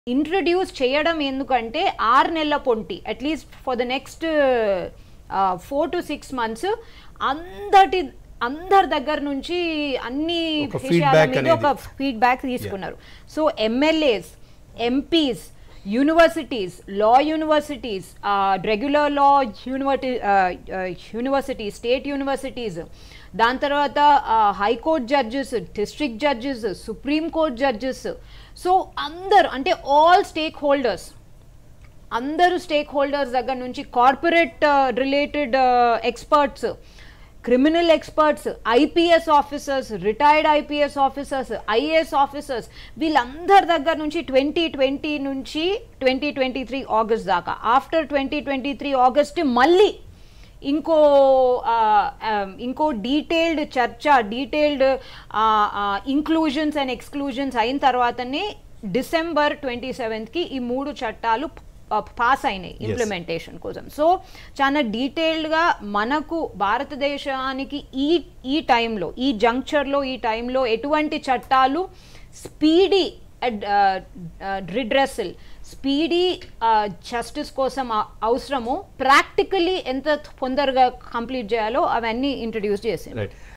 Introduce చేయడం ఎందుకంటే ఆరు నెలల పొంటి at least for the next four to six months అందటి అందరి దగ్గర నుంచి అన్ని ఒక విషయాల feedback మీద ఒక అనేది. ఫీడ్బ్యాక్ తీసుకున్నారు so MLAs MPs universities law universities regular law university universities state universities దాని తర్వాత high court judges district judges supreme court judges so అందరు అంటే ఆల్ స్టేక్ హోల్డర్స్ అందరూ స్టేక్ హోల్డర్స్ దగ్గర నుంచి corporate related experts criminal experts IPS officers retired IPS officers IAS officers వీళ్ళందరి దగ్గర నుంచి ట్వంటీ ట్వంటీ నుంచి ట్వంటీ ట్వంటీ త్రీ ఆగస్ట్ దాకా after twenty twenty three August మళ్ళీ ఇంకో ఆ, ఆ, ఇంకో డీటెయిల్డ్ చర్చ డీటెయిల్డ్ ఇంక్లూజన్స్ అండ్ ఎక్స్క్లూజన్స్ అయిన తర్వాతనే డిసెంబర్ ట్వంటీ సెవెంత్కి ఈ మూడు చట్టాలు పాస్ అయినాయి ఇంప్లిమెంటేషన్ కోసం సో చాలా డీటెయిల్డ్గా మనకు భారతదేశానికి ఈ ఈ టైంలో ఈ జంక్చర్లో ఈ టైంలో ఎటువంటి చట్టాలు స్పీడీ రిడ్రెసల్ స్పీడీ జస్టిస్ కోసం ఆ- అవసరమో ప్రాక్టికలీ ఎంత తొందరగా కంప్లీట్ చేయాలో అవన్నీ ఇంట్రడ్యూస్ చేసింది రైట్